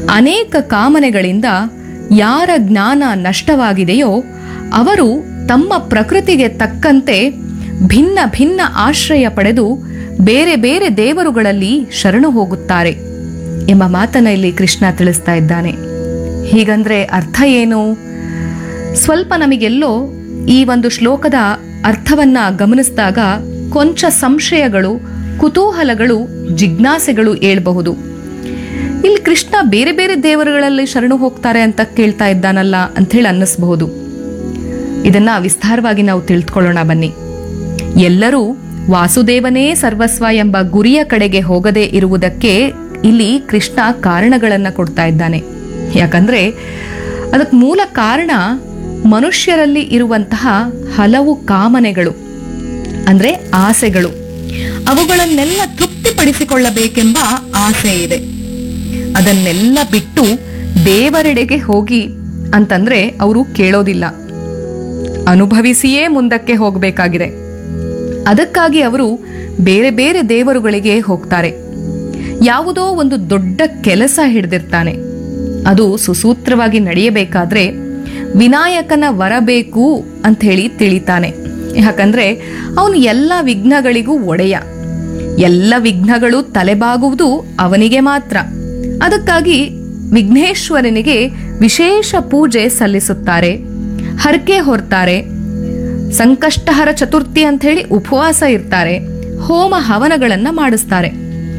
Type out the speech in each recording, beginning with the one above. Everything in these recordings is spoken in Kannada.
ಅನೇಕ ಕಾಮನೆಗಳಿಂದ ಯಾರ ಜ್ಞಾನ ನಷ್ಟವಾಗಿದೆಯೋ ಅವರು ತಮ್ಮ ಪ್ರಕೃತಿಗೆ ತಕ್ಕಂತೆ ಭಿನ್ನ ಭಿನ್ನ ಆಶ್ರಯ ಪಡೆದು ಬೇರೆ ಬೇರೆ ದೇವರುಗಳಲ್ಲಿ ಶರಣು ಹೋಗುತ್ತಾರೆ ಎಂಬ ಮಾತನ್ನ ಇಲ್ಲಿ ಕೃಷ್ಣ ತಿಳಿಸ್ತಾ ಇದ್ದಾನೆ ಹೀಗಂದ್ರೆ ಅರ್ಥ ಏನು ಸ್ವಲ್ಪ ನಮಗೆಲ್ಲೋ ಈ ಒಂದು ಶ್ಲೋಕದ ಅರ್ಥವನ್ನ ಗಮನಿಸಿದಾಗ ಕೊಂಚ ಸಂಶಯಗಳು ಕುತೂಹಲಗಳು ಜಿಜ್ಞಾಸೆಗಳು ಏಳಬಹುದು ಇಲ್ಲಿ ಕೃಷ್ಣ ಬೇರೆ ಬೇರೆ ದೇವರುಗಳಲ್ಲಿ ಶರಣು ಹೋಗ್ತಾರೆ ಅಂತ ಕೇಳ್ತಾ ಇದ್ದಾನಲ್ಲ ಅಂಥೇಳಿ ಅನ್ನಿಸ್ಬಹುದು ಇದನ್ನ ವಿಸ್ತಾರವಾಗಿ ನಾವು ತಿಳಿದುಕೊಳ್ಳೋಣ ಬನ್ನಿ ಎಲ್ಲರೂ ವಾಸುದೇವನೇ ಸರ್ವಸ್ವ ಎಂಬ ಗುರಿಯ ಕಡೆಗೆ ಹೋಗದೆ ಇರುವುದಕ್ಕೆ ಇಲ್ಲಿ ಕೃಷ್ಣ ಕಾರಣಗಳನ್ನ ಕೊಡ್ತಾ ಇದ್ದಾನೆ ಯಾಕಂದ್ರೆ ಅದಕ್ಕೆ ಮೂಲ ಕಾರಣ ಮನುಷ್ಯರಲ್ಲಿ ಇರುವಂತಹ ಹಲವು ಕಾಮನೆಗಳು ಅಂದ್ರೆ ಆಸೆಗಳು ಅವುಗಳನ್ನೆಲ್ಲ ತೃಪ್ತಿಪಡಿಸಿಕೊಳ್ಳಬೇಕೆಂಬ ಆಸೆ ಇದೆ ಅದನ್ನೆಲ್ಲ ಬಿಟ್ಟು ದೇವರೆಡೆಗೆ ಹೋಗಿ ಅಂತಂದ್ರೆ ಅವರು ಕೇಳೋದಿಲ್ಲ ಅನುಭವಿಸಿಯೇ ಮುಂದಕ್ಕೆ ಹೋಗಬೇಕಾಗಿದೆ ಅದಕ್ಕಾಗಿ ಅವರು ಬೇರೆ ಬೇರೆ ದೇವರುಗಳಿಗೆ ಹೋಗ್ತಾರೆ ಯಾವುದೋ ಒಂದು ದೊಡ್ಡ ಕೆಲಸ ಹಿಡಿದಿರ್ತಾನೆ ಅದು ಸುಸೂತ್ರವಾಗಿ ನಡೆಯಬೇಕಾದ್ರೆ ವಿನಾಯಕನ ವರ ಬೇಕು ಅಂತ ಹೇಳಿ ತಿಳಿತಾನೆ ಯಾಕಂದ್ರೆ ಅವನು ಎಲ್ಲ ವಿಘ್ನಗಳಿಗೂ ಒಡೆಯ ಎಲ್ಲ ವಿಘ್ನಗಳು ತಲೆಬಾಗುವುದು ಅವನಿಗೆ ಮಾತ್ರ ಅದಕ್ಕಾಗಿ ವಿಘ್ನೇಶ್ವರನಿಗೆ ವಿಶೇಷ ಪೂಜೆ ಸಲ್ಲಿಸುತ್ತಾರೆ ಹರಕೆ ಹೊರ್ತಾರೆ ಸಂಕಷ್ಟಹರ ಚತುರ್ಥಿ ಅಂತ ಹೇಳಿ ಉಪವಾಸ ಇರ್ತಾರೆ ಹೋಮ ಹವನಗಳನ್ನ ಮಾಡಿಸ್ತಾರೆ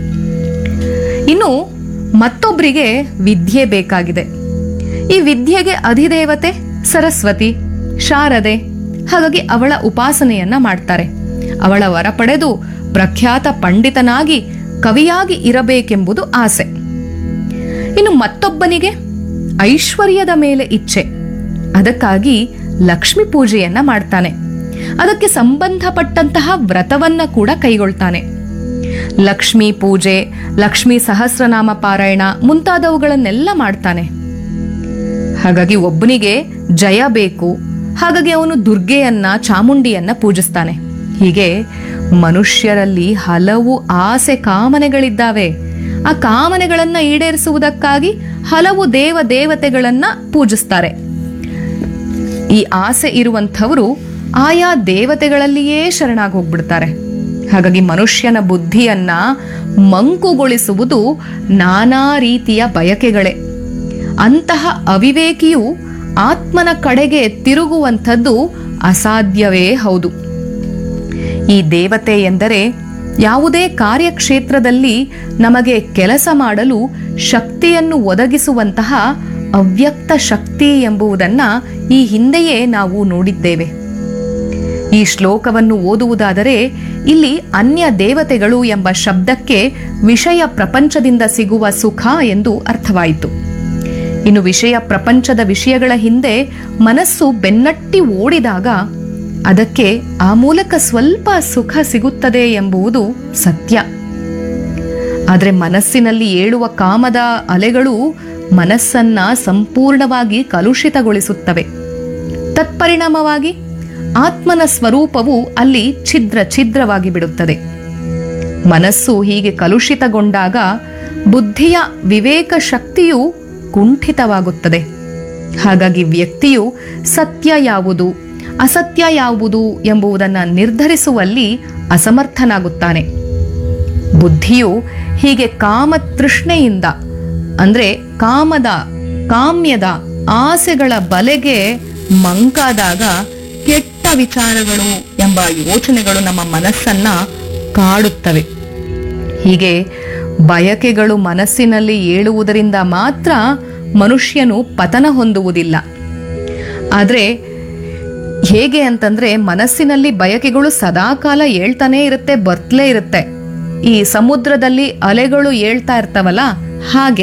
ಇನ್ನು ಮತ್ತೊಬ್ಬರಿಗೆ ವಿದ್ಯೆ ಬೇಕಾಗಿದೆ ಈ ವಿದ್ಯೆಗೆ ಅಧಿದೇವತೆ ಸರಸ್ವತಿ ಶಾರದೆ ಹಾಗಾಗಿ ಅವಳ ಉಪಾಸನೆಯನ್ನ ಮಾಡ್ತಾರೆ ಅವಳ ವರ ಪಡೆದು ಪ್ರಖ್ಯಾತ ಪಂಡಿತನಾಗಿ ಕವಿಯಾಗಿ ಇರಬೇಕೆಂಬುದು ಆಸೆ ಇನ್ನು ಮತ್ತೊಬ್ಬನಿಗೆ ಐಶ್ವರ್ಯದ ಮೇಲೆ ಇಚ್ಛೆ ಅದಕ್ಕಾಗಿ ಲಕ್ಷ್ಮಿ ಪೂಜೆಯನ್ನ ಮಾಡ್ತಾನೆ ಅದಕ್ಕೆ ಸಂಬಂಧಪಟ್ಟಂತಹ ವ್ರತವನ್ನ ಕೂಡ ಕೈಗೊಳ್ತಾನೆ ಲಕ್ಷ್ಮಿ ಪೂಜೆ ಲಕ್ಷ್ಮಿ ಸಹಸ್ರನಾಮ ಪಾರಾಯಣ ಮುಂತಾದವುಗಳನ್ನೆಲ್ಲ ಮಾಡ್ತಾನೆ ಹಾಗಾಗಿ ಒಬ್ಬನಿಗೆ ಜಯ ಬೇಕು ಹಾಗಾಗಿ ಅವನು ದುರ್ಗೆಯನ್ನ ಚಾಮುಂಡಿಯನ್ನ ಪೂಜಿಸ್ತಾನೆ ಹೀಗೆ ಮನುಷ್ಯರಲ್ಲಿ ಹಲವು ಆಸೆ ಕಾಮನೆಗಳಿದ್ದಾವೆ ಆ ಕಾಮನೆಗಳನ್ನ ಈಡೇರಿಸುವುದಕ್ಕಾಗಿ ಹಲವು ದೇವ ದೇವತೆಗಳನ್ನ ಪೂಜಿಸ್ತಾರೆ ಈ ಆಸೆ ಇರುವಂಥವರು ಆಯಾ ದೇವತೆಗಳಲ್ಲಿಯೇ ಶರಣಾಗಿ ಹೋಗ್ಬಿಡ್ತಾರೆ ಹಾಗಾಗಿ ಮನುಷ್ಯನ ಬುದ್ಧಿಯನ್ನ ಮಂಕುಗೊಳಿಸುವುದು ನಾನಾ ರೀತಿಯ ಬಯಕೆಗಳೇ ಅಂತಹ ಅವಿವೇಕಿಯು ಆತ್ಮನ ಕಡೆಗೆ ತಿರುಗುವಂಥದ್ದು ಅಸಾಧ್ಯವೇ ಹೌದು ಈ ದೇವತೆ ಎಂದರೆ ಯಾವುದೇ ಕಾರ್ಯಕ್ಷೇತ್ರದಲ್ಲಿ ನಮಗೆ ಕೆಲಸ ಮಾಡಲು ಶಕ್ತಿಯನ್ನು ಒದಗಿಸುವಂತಹ ಅವ್ಯಕ್ತ ಶಕ್ತಿ ಎಂಬುದನ್ನ ಈ ಹಿಂದೆಯೇ ನಾವು ನೋಡಿದ್ದೇವೆ ಈ ಶ್ಲೋಕವನ್ನು ಓದುವುದಾದರೆ ಇಲ್ಲಿ ಅನ್ಯ ದೇವತೆಗಳು ಎಂಬ ಶಬ್ದಕ್ಕೆ ವಿಷಯ ಪ್ರಪಂಚದಿಂದ ಸಿಗುವ ಸುಖ ಎಂದು ಅರ್ಥವಾಯಿತು ಇನ್ನು ವಿಷಯ ಪ್ರಪಂಚದ ವಿಷಯಗಳ ಹಿಂದೆ ಮನಸ್ಸು ಬೆನ್ನಟ್ಟಿ ಓಡಿದಾಗ ಅದಕ್ಕೆ ಆ ಮೂಲಕ ಸ್ವಲ್ಪ ಸುಖ ಸಿಗುತ್ತದೆ ಎಂಬುದು ಸತ್ಯ ಆದರೆ ಮನಸ್ಸಿನಲ್ಲಿ ಏಳುವ ಕಾಮದ ಅಲೆಗಳು ಮನಸ್ಸನ್ನ ಸಂಪೂರ್ಣವಾಗಿ ಕಲುಷಿತಗೊಳಿಸುತ್ತವೆ ತತ್ಪರಿಣಾಮವಾಗಿ ಆತ್ಮನ ಸ್ವರೂಪವು ಅಲ್ಲಿ ಛಿದ್ರ ಛಿದ್ರವಾಗಿ ಬಿಡುತ್ತದೆ ಮನಸ್ಸು ಹೀಗೆ ಕಲುಷಿತಗೊಂಡಾಗ ಬುದ್ಧಿಯ ವಿವೇಕ ಶಕ್ತಿಯು ಕುಂಠಿತವಾಗುತ್ತದೆ ಹಾಗಾಗಿ ವ್ಯಕ್ತಿಯು ಸತ್ಯ ಯಾವುದು ಅಸತ್ಯ ಯಾವುದು ಎಂಬುದನ್ನು ನಿರ್ಧರಿಸುವಲ್ಲಿ ಅಸಮರ್ಥನಾಗುತ್ತಾನೆ ಬುದ್ಧಿಯು ಹೀಗೆ ಕಾಮತೃಷ್ಣೆಯಿಂದ ಅಂದ್ರೆ ಕಾಮದ ಕಾಮ್ಯದ ಆಸೆಗಳ ಬಲೆಗೆ ಮಂಕಾದಾಗ ಕೆಟ್ಟ ವಿಚಾರಗಳು ಎಂಬ ಯೋಚನೆಗಳು ನಮ್ಮ ಮನಸ್ಸನ್ನ ಕಾಡುತ್ತವೆ ಹೀಗೆ ಬಯಕೆಗಳು ಮನಸ್ಸಿನಲ್ಲಿ ಏಳುವುದರಿಂದ ಮಾತ್ರ ಮನುಷ್ಯನು ಪತನ ಹೊಂದುವುದಿಲ್ಲ ಆದರೆ ಹೇಗೆ ಅಂತಂದ್ರೆ ಮನಸ್ಸಿನಲ್ಲಿ ಬಯಕೆಗಳು ಸದಾಕಾಲ ಏಳ್ತಾನೇ ಇರುತ್ತೆ ಬರ್ತಲೇ ಇರುತ್ತೆ ಈ ಸಮುದ್ರದಲ್ಲಿ ಅಲೆಗಳು ಏಳ್ತಾ ಇರ್ತಾವಲ್ಲ ಹಾಗೆ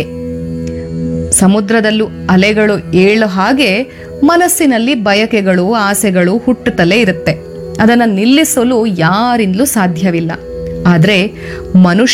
ಸಮುದ್ರದಲ್ಲೂ ಅಲೆಗಳು ಏಳು ಹಾಗೆ ಮನಸ್ಸಿನಲ್ಲಿ ಬಯಕೆಗಳು ಆಸೆಗಳು ಹುಟ್ಟುತ್ತಲೇ ಇರುತ್ತೆ ಅದನ್ನು ನಿಲ್ಲಿಸಲು ಯಾರಿಂದಲೂ ಸಾಧ್ಯವಿಲ್ಲ ಆದರೆ ಮನುಷ್ಯ